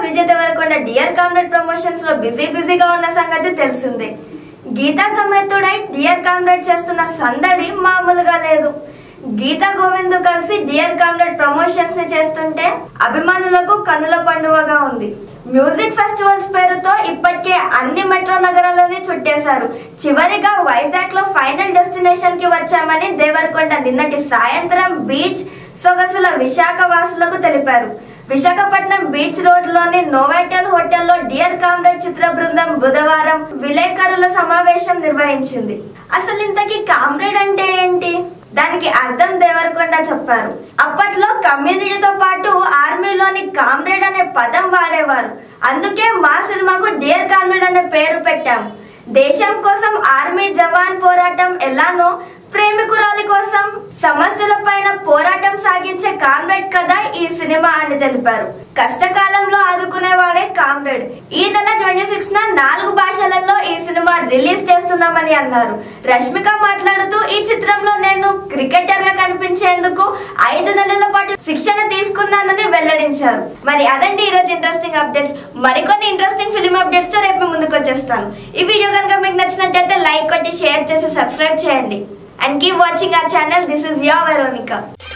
Vijay Deverakonda dear comrade promotions లో busy బిజీగా ఉన్న సంగతి తెలిసిందే గీతా సమేతుడై డియర్ కామ్రేడ్ చేస్తున్న సందడి మామూలుగా లేదు గీతా గోవింద్ కలిసి డియర్ కామ్రేడ్ ప్రమోషన్స్ ని చేస్తుంటే అభిమానులకు కన్నుల పండువగా ఉంది మ్యూజిక్ ఫెస్టివల్స్ పేరుతో ఇప్పటికే అన్ని మెట్రో నగరాలని చుట్టేశారు చివరిగా వైజాగ్ లో ఫైనల్ డెస్టినేషన్ కి వచ్చామని దేవరకొండ నిన్నటి సాయంత్రం బీచ్ సొగసుల విశాఖ వాసులకు తెలిపారు విశాఖపట్నం బీచ్ రోడ్ లోని నోవాటెల్ హోటల్లో డియర్ కామ్రేడ్ చిత్ర బృందం బుధవారం విలేకరుల సమావేశం నిర్వహించింది అసలు ఇంతకీ కామ్రేడ్ అంటే ఏంటి దానికి అర్థం దేవరకొండ చెప్పారు అప్పట్లో కమ్యూనిటీతో పాటు ఆర్మీలోని కామ్రేడ్ అనే పదం వాడేవారు అందుకే మా సినిమాకు డియర్ కామ్రేడ్ అనే పేరు పెట్టాం దేశం కోసం ఆర్మీ జవాన్ పోరాటం ఎలానో ప్రేమికురాలి కోసం సమస్యల పైన పోరాటం సాగించే కామ్రేడ్ కథ ఈ సినిమా అని తెలిపారు కష్టకాలంలో ఆదుకునేవాడే కామ్రేడ్ ఈ నెల ట్వంటీ సిక్స్ న నాలుగు భాషలలో ఈ సినిమా రిలీజ్ చేస్తున్నామని అన్నారు రష్మిక మాట్లాడుతూ ఈ చిత్రంలో నేను క్రికెటర్ గా కనిపించేందుకు ఐదు నెలల పాటు శిక్షణ తీసుకున్నానని వెల్లడించారు మరి అదండి ఈ రోజు ఇంట్రెస్టింగ్ అప్డేట్స్ మరికొన్ని ఇంట్రెస్టింగ్ ఫిల్మ్ అప్డేట్స్ తో రేపు మీ ముందుకు వచ్చేస్తాను ఈ వీడియో కనుక మీకు నచ్చినట్టయితే లైక్ కొట్టి షేర్ చేసి సబ్స్క్రైబ్ చేయండి and keep watching our channel this is your Veronica